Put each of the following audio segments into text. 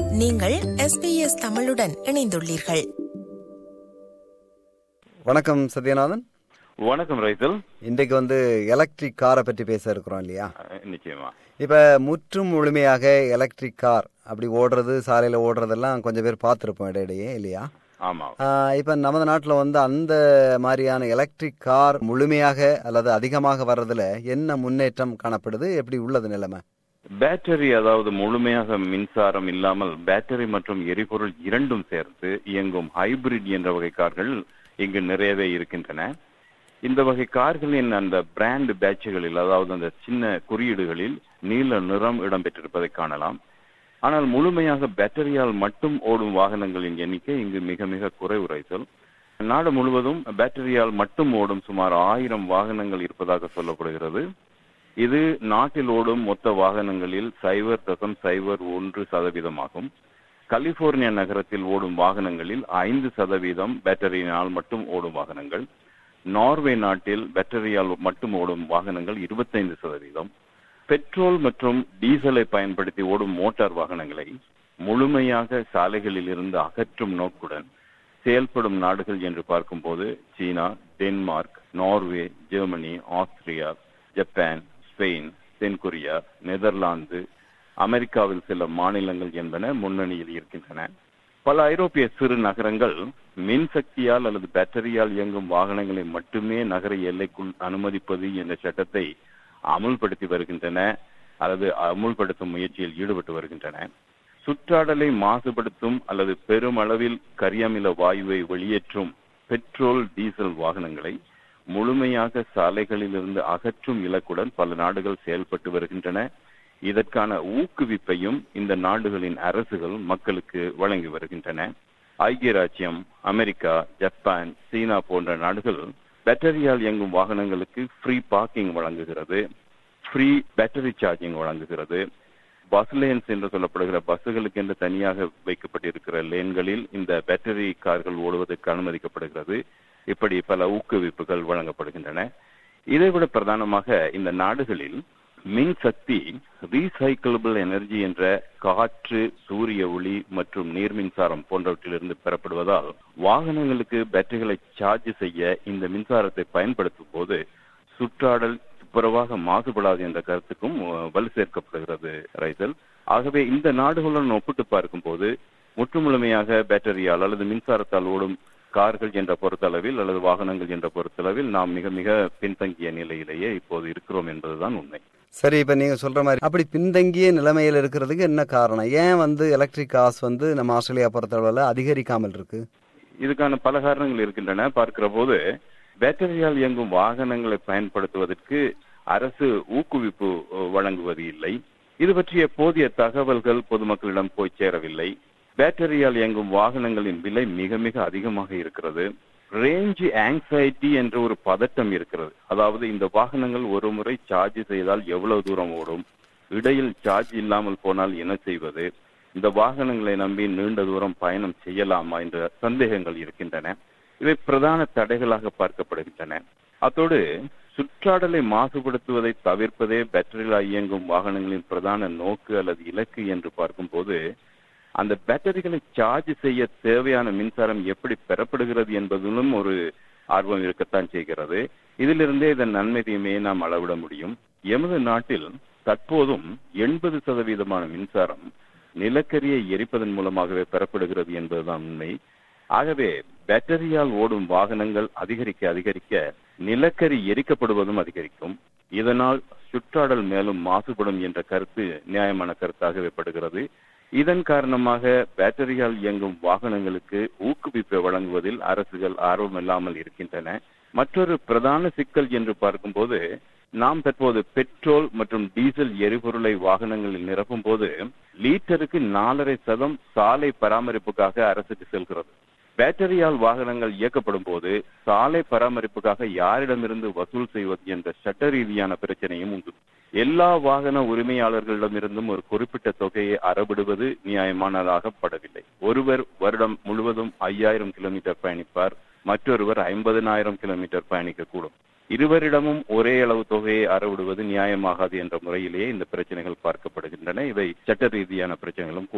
நீங்கள் SBS தமிழுடன் இணைந்துள்ளீர்கள் வணக்கம் சத்யநாதன் வணக்கம் ரைசல் இன்றைக்கு வந்து எலக்ட்ரிக் காரை பற்றி பேச இருக்கிறோம் இல்லையா அஹ், நிச்சயமா இப்ப முற்றும் முழுமையாக எலக்ட்ரிக் கார் அப்படி ஓடுறது சாலையில ஓடுறதெல்லாம் கொஞ்சம் பேர் பார்த்துருப்போம் இடையிடையே இல்லையா ஆமா ஆஹ் இப்ப நமது நாட்டுல வந்து அந்த மாதிரியான எலக்ட்ரிக் கார் முழுமையாக அல்லது அதிகமாக வர்றதுல என்ன முன்னேற்றம் காணப்படுது எப்படி உள்ளது நிலைமை பேட்டரி அதாவது முழுமையாக மின்சாரம் இல்லாமல் பேட்டரி மற்றும் எரிபொருள் இரண்டும் சேர்த்து இயங்கும் ஹைபிரிட் என்ற வகை கார்கள் இங்கு நிறையவே இருக்கின்றன இந்த வகை கார்களின் அந்த பிராண்ட் பேட்சுகளில் அதாவது அந்த சின்ன குறியீடுகளில் நீல நிறம் இடம்பெற்றிருப்பதை காணலாம் ஆனால் முழுமையாக பேட்டரியால் மட்டும் ஓடும் வாகனங்களின் எண்ணிக்கை இங்கு மிக மிக குறைவு ரைசல் நாடு முழுவதும் பேட்டரியால் மட்டும் ஓடும் சுமார் ஆயிரம் வாகனங்கள் இருப்பதாக சொல்லப்படுகிறது இது நாட்டில் ஓடும் மொத்த வாகனங்களில் சைபர் தசம் சைபர் ஒன்று சதவீதமாகும் கலிபோர்னியா நகரத்தில் ஓடும் வாகனங்களில் ஐந்து சதவீதம் பேட்டரியினால் மட்டும் ஓடும் வாகனங்கள் நார்வே நாட்டில் பேட்டரியால் மட்டும் ஓடும் வாகனங்கள் இருபத்தைந்து சதவீதம் பெட்ரோல் மற்றும் டீசலை பயன்படுத்தி ஓடும் மோட்டார் வாகனங்களை முழுமையாக சாலைகளில் இருந்து அகற்றும் நோக்குடன் செயல்படும் நாடுகள் என்று பார்க்கும்போது China Denmark Norway Germany Austria Japan Spain தென்கொரியா நெதர்லாந்து அமெரிக்காவில் சில மாநிலங்கள் என்பன முன்னணியில் இருக்கின்றன பல ஐரோப்பிய சிறு நகரங்கள் மின்சக்தியால் அல்லது பேட்டரியால் இயங்கும் வாகனங்களை மட்டுமே நகர எல்லைக்குள் அனுமதிப்பது என்ற சட்டத்தை அமுல்படுத்தி வருகின்றன அல்லது அமுல்படுத்தும் முயற்சியில் ஈடுபட்டு வருகின்றன சுற்றாடலை மாசுபடுத்தும் அல்லது பெருமளவில் கரியமில வாயுவை வெளியேற்றும் பெட்ரோல் டீசல் வாகனங்களை முழுமையாக சாலைகளிலிருந்து அகற்றும் இலக்குடன் பல நாடுகள் செயல்பட்டு வருகின்றன இதற்கான ஊக்குவிப்பையும் இந்த நாடுகளின் அரசுகள் மக்களுக்கு வழங்கி வருகின்றன ஐக்கிய ராஜ்யம் அமெரிக்கா ஜப்பான் சீனா போன்ற நாடுகள் பேட்டரியால் இயங்கும் வாகனங்களுக்கு ஃப்ரீ பார்க்கிங் வழங்குகிறது ஃப்ரீ பேட்டரி சார்ஜிங் வழங்குகிறது பஸ் லேன்ஸ் என்று சொல்லப்படுகிற பஸ்ஸுகளுக்கு என்று தனியாக வைக்கப்பட்டிருக்கிற லேன்களில் இந்த பேட்டரி கார்கள் ஓடுவதற்கு அனுமதிக்கப்படுகிறது இப்படி பல ஊக்குவிப்புகள் வழங்கப்படுகின்றன இதைவிட பிரதானமாக இந்த நாடுகளில் மின்சக்தி ரீசைக்கிளபிள் எனர்ஜி என்ற காற்று சூரிய ஒளி மற்றும் நீர் மின்சாரம் போன்றவற்றிலிருந்து பெறப்படுவதால் வாகனங்களுக்கு பேட்டரிகளை சார்ஜ் செய்ய இந்த மின்சாரத்தை பயன்படுத்தும் போது சுற்றாடல் துப்புரவாக மாசுபடாது என்ற கருத்துக்கும் அஹ், வலு சேர்க்கப்படுகிறது ரைசல் ஆகவே இந்த நாடுகளுடன் ஒப்பிட்டு பார்க்கும்போது முற்றுமுழுமையாக பேட்டரியால் அல்லது மின்சாரத்தால் ஓடும் கார்கள் என்ற பொறுத்தளவில் அல்லது வாகனங்கள் என்ற பொறுத்தளவில் நாம் மிக மிக பின்தங்கிய நிலையிலேயே இப்போது இருக்கிறோம் என்பதுதான் உண்மை சரி இப்ப நீங்க சொல்ற மாதிரி அப்படி பின்தங்கிய நிலைமையில இருக்கிறதுக்கு என்ன காரணம் ஏன் வந்து எலக்ட்ரிக் கார்ஸ் வந்து நம்ம ஆஸ்திரேலியா பொறுத்தளவுல அதிகரிக்காமல் இருக்கு இதுக்கான பல காரணங்கள் இருக்கின்றன பார்க்கிற போது பேட்டரியால் இயங்கும் வாகனங்களை பயன்படுத்துவதற்கு அரசு ஊக்குவிப்பு அஹ், வழங்குவது இல்லை இது பற்றிய போதிய தகவல்கள் பொதுமக்களிடம் போய் சேரவில்லை பேட்டரியால் இயங்கும் வாகனங்களின் விலை மிக மிக அதிகமாக இருக்கிறது ரேஞ்ச் ஆங்ஸைட்டி என்ற ஒரு பதட்டம் இருக்கிறது அதாவது இந்த வாகனங்கள் ஒரு முறை சார்ஜ் செய்தால் எவ்வளவு தூரம் ஓடும் இடையில் சார்ஜ் இல்லாமல் போனால் என்ன செய்வது இந்த வாகனங்களை நம்பி நீண்ட தூரம் பயணம் செய்யலாமா என்ற சந்தேகங்கள் இருக்கின்றன இவை பிரதான தடைகளாக பார்க்கப்படுகின்றன அத்தோடு சுற்றாடலை மாசுபடுத்துவதை தவிர்ப்பதே பேட்டரியில் இயங்கும் வாகனங்களின் பிரதான நோக்கு அல்லது இலக்கு என்று பார்க்கும்போது அந்த பேட்டரிகளை சார்ஜ் செய்ய தேவையான மின்சாரம் எப்படி பெறப்படுகிறது என்பதிலும் ஒரு ஆர்வம் இருக்கத்தான் செய்கிறது இதிலிருந்தே இதன் நன்மை தீமையை நாம் அளவிட முடியும் எமது நாட்டில் தற்போதும் எண்பது சதவீதமான மின்சாரம் நிலக்கரியை எரிப்பதன் மூலமாகவே பெறப்படுகிறது என்பதுதான் உண்மை ஆகவே பேட்டரியால் ஓடும் வாகனங்கள் அதிகரிக்க அதிகரிக்க நிலக்கரி எரிக்கப்படுவதும் அதிகரிக்கும் இதனால் சுற்றாடல் மேலும் மாசுபடும் என்ற கருத்து நியாயமான கருத்தாகவே படுகிறது இதன் காரணமாக பேட்டரியால் இயங்கும் வாகனங்களுக்கு ஊக்குவிப்பை வழங்குவதில் அரசுகள் ஆர்வமில்லாமல் இருக்கின்றன மற்றொரு பிரதான சிக்கல் என்று பார்க்கும்போது நாம் தற்போது பெட்ரோல் மற்றும் டீசல் எரிபொருளை வாகனங்களில் நிரப்பும் போது லீட்டருக்கு நாலரை சதம் சாலை பராமரிப்புக்காக அரசுக்கு செல்கிறது பேட்டரியால் வாகனங்கள் இயக்கப்படும் போது சாலை பராமரிப்புக்காக யாரிடமிருந்து வசூல் செய்வது என்ற சட்ட ரீதியான பிரச்சனையும் உண்டு எல்லா வாகன உரிமையாளர்களிடமிருந்தும் ஒரு குறிப்பிட்ட தொகையை அறவிடுவது நியாயமானதாக படவில்லை ஒருவர் வருடம் முழுவதும் ஐயாயிரம் கிலோமீட்டர் பயணிப்பார் மற்றொருவர் ஐம்பதனாயிரம் கிலோமீட்டர் பயணிக்கக்கூடும் இருவரிடமும் ஒரே அளவு தொகையை அறவிடுவது நியாயமாகாது என்ற முறையிலேயே இந்த பிரச்சனைகள் பார்க்கப்படுகின்றன இவை சட்ட ரீதியான பிரச்சனைகளும் கூட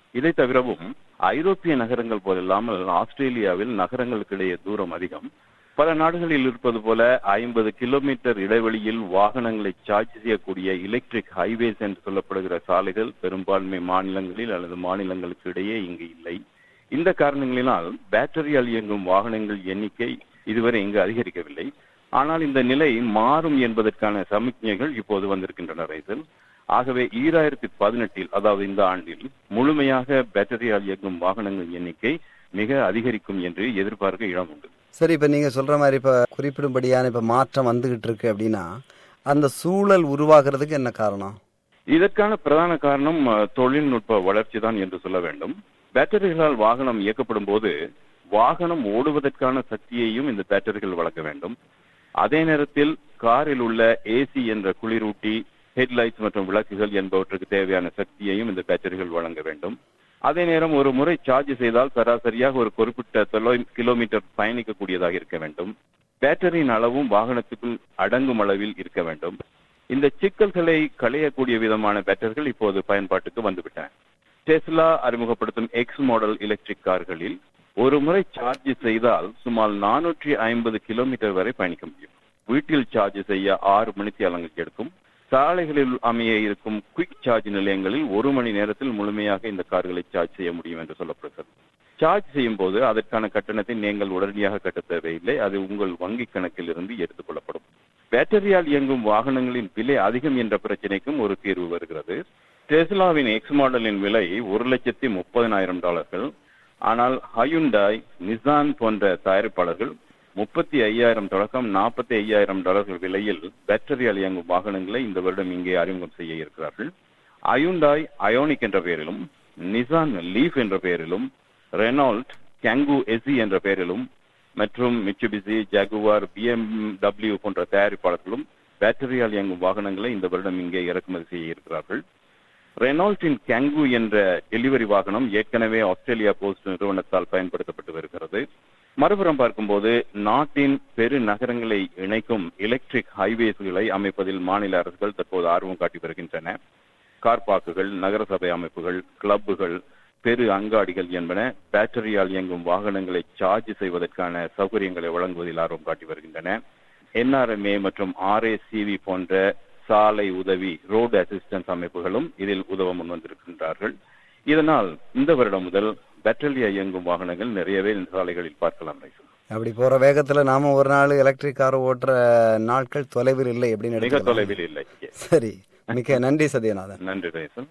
இதை தவிரவும் ஐரோப்பிய நகரங்கள் போலில்லாமல் ஆஸ்திரேலியாவில் நகரங்களுக்கு இடையே தூரம் அதிகம் பல நாடுகளில் இருப்பது போல ஐம்பது கிலோமீட்டர் இடைவெளியில் வாகனங்களை சார்ஜ் செய்யக்கூடிய எலக்ட்ரிக் ஹைவேஸ் என்று சொல்லப்படுகிற சாலைகள் பெரும்பான்மை மாநிலங்களில் அல்லது மாநிலங்களுக்கு இடையே இங்கு இல்லை இந்த காரணங்களினால் பேட்டரியால் இயங்கும் வாகனங்கள் எண்ணிக்கை இதுவரை இங்கு அதிகரிக்கவில்லை ஆனால் இந்த நிலை மாறும் என்பதற்கான சமிக்ஞைகள் இப்போது வந்திருக்கின்றன ரைசல் ஆகவே ஈராயிரத்தி பதினெட்டில் அதாவது இந்த ஆண்டில் முழுமையாக பேட்டரியால் இயங்கும் வாகனங்கள் எண்ணிக்கை மிக அதிகரிக்கும் என்று எதிர்பார்க்க இடம் உண்டு சரி இப்ப நீங்க சொல்ற மாதிரி இப்ப குறிப்பிடும்படியான இப்ப மாற்றம் வந்துகிட்டு இருக்கு அப்படின்னா அந்த சூழல் உருவாகிறதுக்கு என்ன காரணம் இதற்கான பிரதான காரணம் அஹ், தொழில்நுட்ப வளர்ச்சி தான் என்று சொல்ல வேண்டும் பேட்டரிகளால் வாகனம் இயக்கப்படும் போது வாகனம் ஓடுவதற்கான சக்தியையும் இந்த பேட்டரிகள் வழங்க வேண்டும் அதே நேரத்தில் காரில் உள்ள ஏசி என்ற குளிரூட்டி ஹெட்லைட்ஸ் மற்றும் விளக்குகள் என்பவற்றுக்கு தேவையான சக்தியையும் இந்த பேட்டரிகள் வழங்க வேண்டும் அதே நேரம் ஒரு முறை சார்ஜ் செய்தால் சராசரியாக ஒரு குறிப்பிட்ட தொலை கிலோமீட்டர் பயணிக்கக்கூடியதாக இருக்க வேண்டும் பேட்டரியின் அளவும் வாகனத்துக்குள் அடங்கும் அளவில் இருக்க வேண்டும் இந்த சிக்கல்களை களையக்கூடிய விதமான பேட்டரிகள் இப்போது பயன்பாட்டுக்கு வந்துவிட்டன டெஸ்லா அறிமுகப்படுத்தும் எக்ஸ் மாடல் எலக்ட்ரிக் கார்களில் ஒரு முறை சார்ஜ் செய்தால் சுமார் நானூற்றி ஐம்பது கிலோமீட்டர் வரை பயணிக்க முடியும் வீட்டில் சார்ஜ் செய்ய ஆறு மணித்தியாலங்கள் எடுக்கும் சாலைகளில் அமைய இருக்கும் குயிக் சார்ஜ் நிலையங்களில் ஒரு மணி நேரத்தில் முழுமையாக இந்த கார்களை சார்ஜ் செய்ய முடியும் என்று சொல்லப்படுகிறது சார்ஜ் செய்யும் போது அதற்கான கட்டணத்தை நீங்கள் உடனடியாக கட்ட தேவையில்லை அது உங்கள் வங்கி கணக்கில் இருந்து எடுத்துக் கொள்ளப்படும் பேட்டரியால் இயங்கும் வாகனங்களின் விலை அதிகம் என்ற பிரச்சனைக்கும் ஒரு தீர்வு வருகிறது டெஸ்லாவின் எக்ஸ் மாடலின் விலை ஒரு லட்சத்தி முப்பதினாயிரம் டாலர்கள் ஆனால் ஹயுண்டாய் நிசான் போன்ற தயாரிப்பாளர்கள் முப்பத்தி ஐயாயிரம் தொடக்கம் நாற்பத்தி ஐயாயிரம் டாலர்கள் விலையில் பேட்டரியால் இயங்கும் வாகனங்களை இந்த வருடம் இங்கே அறிமுகம் செய்ய இருக்கிறார்கள் அயுண்டாய் அயோனிக் என்ற பெயரிலும் நிசான் லீஃப் என்ற பெயரிலும் ரெனால்ட் கேங்கு எசி என்ற பெயரிலும் மற்றும் மிட்சுபிசி ஜாகுவார் பிஎம்டபிள்யூ போன்ற தயாரிப்பாளர்களும் பேட்டரியால் இயங்கும் வாகனங்களை இந்த வருடம் இங்கே இறக்குமதி செய்ய இருக்கிறார்கள் ரெனால்ட்டின் கேங்கு என்ற டெலிவரி வாகனம் ஏற்கனவே ஆஸ்திரேலியா போஸ்ட் நிறுவனத்தால் பயன்படுத்தப்பட்டு வருகிறது மறுபுறம் பார்க்கும்போது நாட்டின் பெரு நகரங்களை இணைக்கும் எலக்ட்ரிக் ஹைவேஸ்களை அமைப்பதில் மாநில அரசுகள் தற்போது ஆர்வம் காட்டி வருகின்றன கார் பார்க்குகள் நகரசபை அமைப்புகள் கிளப்புகள் பெரு அங்காடிகள் என்பன பேட்டரியால் இயங்கும் வாகனங்களை சார்ஜ் செய்வதற்கான சௌகரியங்களை வழங்குவதில் ஆர்வம் காட்டி வருகின்றன என்ஆர்எம்ஏ மற்றும் ஆர்ஏசிவி போன்ற சாலை உதவி ரோடு அசிஸ்டன்ஸ் அமைப்புகளும் இதில் உதவ முன்வந்திருக்கின்றார்கள் இதனால் இந்த வருடம் முதல் பேட்டரியா இயங்கும் வாகனங்கள் நிறையவே இந்த சாலைகளில் பார்க்கலாம் ரைசு. அப்படி போற வேகத்துல நாம ஒரு நாள் எலக்ட்ரிக் கார் ஓட்டுற நாட்கள் தொலைவில் இல்லை அப்படின்னு மிக எடுத்துக்கலாம். தொலைவில் இல்லை சரி மிக்க நன்றி சத்யநாதன் நன்றி ரைசன்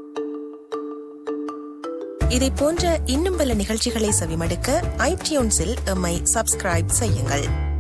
இதை போன்ற இன்னும் பல நிகழ்ச்சிகளை செவிமடுக்க ஐடியூன்ஸில் எம்மை சப்ஸ்கிரைப் செய்யுங்கள்